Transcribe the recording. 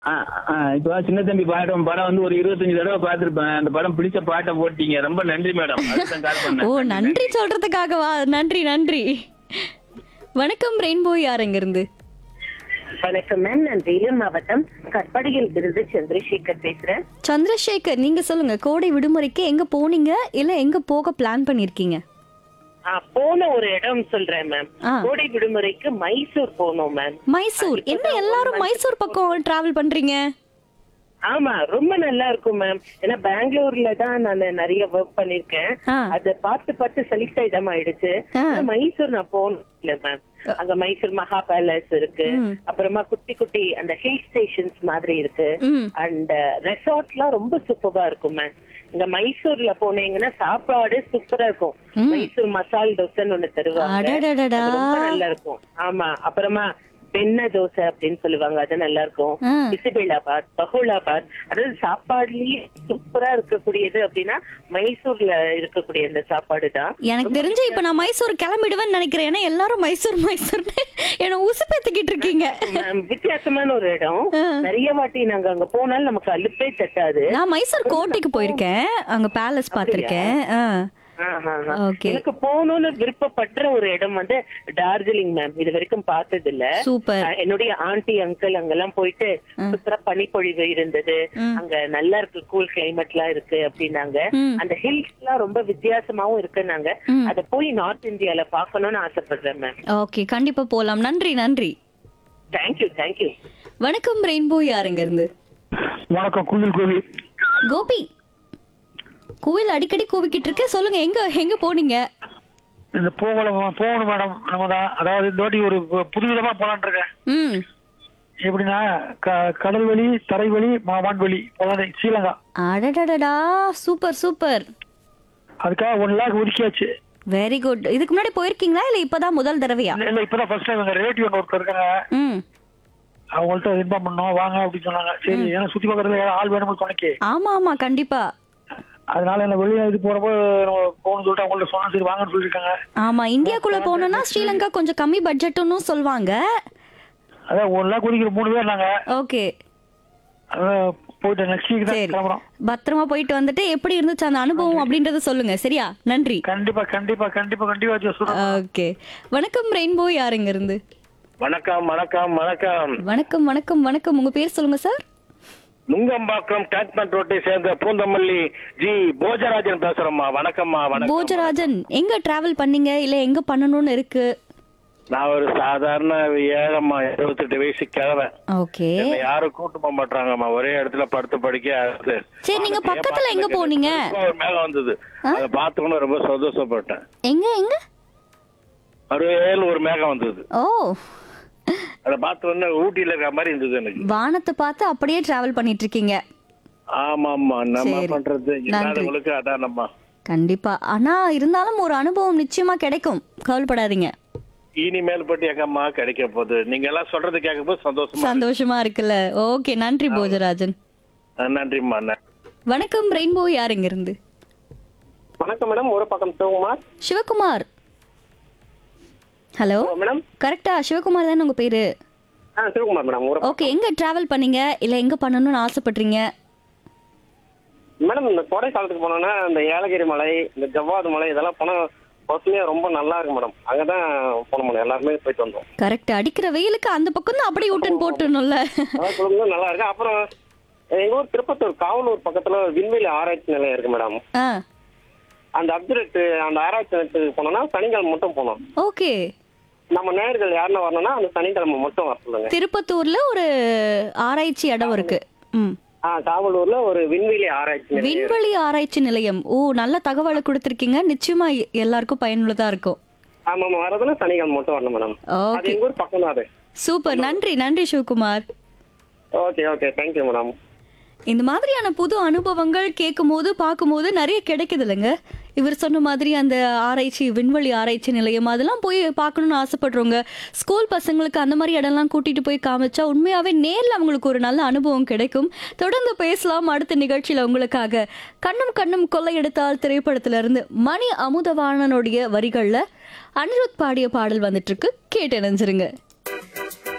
ஆ, ஆ, இப்போ சின்ன தம்பி பாடம் படம் வந்து ஒரு இருபத்தஞ்சு தடவை பார்த்திருப்பேன் அந்த படம் பிடிச்ச பாட்டை போட்டீங்க ரொம்ப நன்றி மேடம் அதுதான் கால் பண்ணேன் ஓ நன்றி சொல்றதுக்காகவா நன்றி நன்றி வணக்கம் ரெயின்போ யார் எங்க இருந்து வணக்கம் மேம் நான் வேலூர் மாவட்டம் கற்படையில் இருந்து சந்திரசேகர் பேசுறேன் சந்திரசேகர் நீங்க சொல்லுங்க கோடை விடுமுறைக்கு எங்க போனீங்க இல்ல எங்க போக பிளான் பண்ணிருக்கீங்க ஆ, போன ஒரு இடம் சொல்றேன் மேம் ஆ. கோடை விடுமுறைக்கு மைசூர் போனோம் மேம் மைசூர் என்ன எல்லாரும் மைசூர் பக்கம் டிராவல் பண்றீங்க ஆமா ரொம்ப நல்லா இருக்கும் மேம் ஏன்னா பெங்களூர்ல தான் நான் நிறைய ஒர்க் பண்ணிருக்கேன் ஆ. அத பார்த்து பார்த்து சலித்த இடம் ஆயிடுச்சு ஆ. ஆனா மைசூர் நான் போனது இல்ல மேம் அங்க மைசூர் மகா பேலஸ் இருக்கு ம். அப்புறமா குட்டி குட்டி அந்த ஹில் ஸ்டேஷன்ஸ் மாதிரி இருக்கு ம் அண்ட் ரெசார்ட்லாம் ரொம்ப சூப்பரா இருக்கும் மேம் இங்க மைசூர்ல போனீங்கன்னா சாப்பாடு சூப்பரா இருக்கும் மைசூர் மசால் தோசைன்னு ஒண்ணு தருவாங்க அடடடடா. அது ரொம்ப நல்லா இருக்கும் ஆமா அப்புறமா பெண்ண தோசை அப்படின்னு சொல்லுவாங்க அது நல்லா இருக்கும் ஆ. பிசிபேலாபாத் பஹோலாபாத் அதாவது சாப்பாடுலயே சூப்பரா இருக்கக்கூடியது அப்படின்னா மைசூர்ல இருக்கக்கூடிய அந்த சாப்பாடு தான் எனக்கு தெரிஞ்சு இப்ப நான் மைசூர் கிளம்பிடுவேன்னு நினைக்கிறேன் ஏன்னா எல்லாரும் மைசூர் மைசூர்னு என்ன உசுப்பேத்துக்கிட்டு இருக்கீங்க மேம், வித்தியாசமான ஒரு இடம் ஆ. நிறைய வாட்டி நாங்க அங்க போனாலும் நமக்கு அலுப்பே தட்டாது நான் மைசூர் கோட்டைக்கு போயிருக்கேன் அங்க பேலஸ் பார்த்திருக்கேன் ஆ. ஆஹா, ஆஹா. Okay. எனக்கு போகணும்னு விருப்பப்படுற ஒரு இடம் வந்து டார்ஜிலிங் மேம் இது வரைக்கும் பார்த்தது இல்ல சூப்பர் அஹ் என்னுடைய ஆண்டி அங்கிள் அங்கெல்லாம் போயிட்டு சுத்தர பனிப்பொழிவு இருந்தது அங்க நல்லா இருக்கு கூல் கிளைமேட் எல்லாம் இருக்கு அப்படின்னாங்க ம். அந்த ஹில்ஸ் எல்லாம் ரொம்ப வித்தியாசமாவும் இருக்குன்னாங்க ம். அத போய் நார்த் இந்தியால பாக்கணும்னு ஆசைப்படுறேன் மேம் ஓகே கண்டிப்பா போலாம் நன்றி நன்றி தேங்க்யூ தேங்க்யூ வணக்கம் ரெயின்போ யாருங்க இருந்து வணக்கம் குளிர் கோவி கோபி கோவில் அடிக்கடி கூவிக்கிட்டு இருக்கு சொல்லுங்க எங்க எங்க போனீங்க இந்த போகல போகணும் மேடம் நம்ம தான் அதாவது இந்த வாட்டி ஒரு பு- புதுவிதமா போலான் இருக்கேன் ம் எப்படின்னா க- கடல் வழி தரைவழி மா- வான்வெளி போலாம் ஸ்ரீலங்கா அடடடடா சூப்பர் சூப்பர் அதுக்காக ஒன் லேக் ஒதுக்கியாச்சு வெரி குட் இதுக்கு முன்னாடி போயிருக்கீங்களா இல்ல இப்பதான் முதல் தடவையா இல்ல, இல்ல இப்பதான் ஃபர்ஸ்ட் டைம் எங்க ரிலேட்டிவ் ஒன்று ஒருத்தர் இருக்காங்க ம் அவங்கள்ட்ட இன்ஃபார்ம் பண்ணோம் வாங்க அப்படின்னு சொன்னாங்க சரி ஏன்னா சுத்தி பார்க்கறதுல யாரும் ஆள் வேணும் துணைக்கு ஆமா ஆமா கண்டிப்பா அதனால என்ன வெளியே இது போறப்போ நம்ம போகணும்னு சொல்லிட்டு அவங்கள்ட்ட சொன்னா சரி வாங்கன்னு சொல்லியிருக்காங்க ஆமா இந்தியாக்குள்ள போனோம்னா ஸ்ரீலங்கா கொஞ்சம் கம்மி பட்ஜெட்னு சொல்லுவாங்க அதான் ஒன் லேக் ஒதுக்கிற மூணு பேர் நாங்க ஓகே அதான் போயிட்டு நெக்ஸ்ட் வீக் தான் சரி கிளம்புறோம் பத்திரமா போயிட்டு வந்துட்டு எப்படி இருந்துச்சு அந்த அனுபவம் அப்படின்றத சொல்லுங்க சரியா நன்றி கண்டிப்பா கண்டிப்பா கண்டிப்பா கண்டிப்பா வச்சு சொல்றேன் ஓகே வணக்கம் ரெயின்போ யாருங்க இருந்து வணக்கம் வணக்கம் வணக்கம் வணக்கம் வணக்கம் வணக்கம் உங்க பேர் சொல்லுங்க சார் நுங்கம்பாக்கம் டேங்க்மெண்ட் ரோட்டை சேர்ந்த பூந்தமல்லி ஜி போஜராஜன் பேசுறேம்மா வணக்கம்மா வணக்கம் போஜராஜன் எங்க டிராவல் பண்ணீங்க இல்ல எங்க பண்ணணும்னு இருக்கு நான் ஒரு சாதாரண ஏழம்மா இருபத்தெட்டு வயசு கிழவன் ஓகே என்னை யாரும் கூட்டு போக மாட்டாங்கம்மா ஒரே இடத்துல படுத்து படிக்க ஆகுது. சரி நீங்க பக்கத்துல எங்க போனீங்க ஒரு மேகம் வந்தது அதை பார்த்துக்கணும் ரொம்ப சந்தோஷப்பட்டேன் எங்க எங்க ஒரு ஏழு ஒரு மேகம் வந்தது ஓ அதை பார்த்த உடனே ஊட்டியில இருக்கிற மாதிரி இருந்தது எனக்கு வானத்தை பார்த்து அப்படியே டிராவல் பண்ணிட்டு இருக்கீங்க ஆமா ஆமா நம்ம சரி. பண்றது நன்றி. இல்லாதவங்களுக்கு அதான் நம்ம கண்டிப்பா ஆனா இருந்தாலும் ஒரு அனுபவம் நிச்சயமா கிடைக்கும் கவலைப்படாதீங்க இனிமேல் பட்டு எங்கம்மா கிடைக்க போகுது நீங்க எல்லாம் சொல்றது கேட்கும் போது சந்தோஷமா இருக்கு. சந்தோஷமா இருக்குல்ல ஓகே நன்றி போஜராஜன் அஹ் நன்றிம்மா நன்றி வணக்கம் ரெயின்போ யார் இங்க இருந்து வணக்கம் மேடம் ஒரு பக்கம் சிவகுமார் சிவகுமார் ஹலோ மேடம் கரெக்டா சிவகுமார் தானே உங்க பேரு ஆ சிவகுமார் மேடம் ஒரு ஓகே எங்க டிராவல் பண்ணீங்க இல்ல எங்க பண்ணணும்னு ஆசைப்படுறீங்க மேடம் இந்த கோடை காலத்துக்கு போனோம்னா இந்த ஏலகிரி மலை இந்த ஜவ்வாது மலை இதெல்லாம் போனா பசுமையா ரொம்ப நல்லா இருக்கு மேடம் அங்கதான் போன முடியும் எல்லாருமே போயிட்டு வந்தோம் கரெக்ட் அடிக்கிற வெயிலுக்கு அந்த பக்கம் தான் அப்படியே விட்டுன்னு போட்டுணும்ல அதான் சொல்லும்போது நல்லா இருக்கு அப்புறம் எங்க ஊர் திருப்பத்தூர் காவலூர் பக்கத்துல விண்வெளி ஆராய்ச்சி நிலையம் இருக்கு மேடம் ஆ அந்த அப்சர்வேட் அந்த ஆராய்ச்சி நிலையத்துக்கு போனோம்னா சனிக்கிழமை மட்டும் போனோம் ஓகே நம்ம நேயர்கள் யாருன்னா வரணும்னா அந்த சனிக்கிழமை மட்டும் வர சொல்லுங்க திருப்பத்தூர்ல ஒரு ஆராய்ச்சி இடம் இருக்கு ம் ஆ காவலூர்ல ஒரு விண்வெளி ஆராய்ச்சி நிலையம் இருக்கு. விண்வெளி ஆராய்ச்சி நிலையம் ஓ நல்ல தகவலை கொடுத்துருக்கீங்க நிச்சயமா எல்லாருக்கும் பயனுள்ளதா இருக்கும் ஆமா ஆமா வரதுன்னா சனிக்கிழமை மட்டும் வரணும் மேடம் அது ஓகே எங்க ஊர் பக்கம் தான் அது சூப்பர் நன்றி நன்றி Sivakumar okay okay thank you madam இந்த மாதிரியான புது அனுபவங்கள் கேட்கும்போது பார்க்கும்போது நிறைய கிடைக்குது இல்லைங்க இவர் சொன்ன மாதிரி அந்த ஆராய்ச்சி விண்வெளி ஆராய்ச்சி நிலையம் அதெல்லாம் போய் பார்க்கணும்னு ஆசைப்படுறவங்க ஸ்கூல் பசங்களுக்கு அந்த மாதிரி இடம்லாம் கூட்டிட்டு போய் காமிச்சா உண்மையாவே நேர்ல அவங்களுக்கு ஒரு நல்ல அனுபவம் கிடைக்கும் தொடர்ந்து பேசலாம் அடுத்த நிகழ்ச்சியில உங்களுக்காக கண்ணும் கண்ணும் கொள்ளையெடுத்தால் திரைப்படத்துல இருந்து மணி அமுதவாணனுடைய வரிகள்ல அனிருத் பாடிய பாடல் வந்துட்டு இருக்கு கேட்டு நினைச்சிருங்க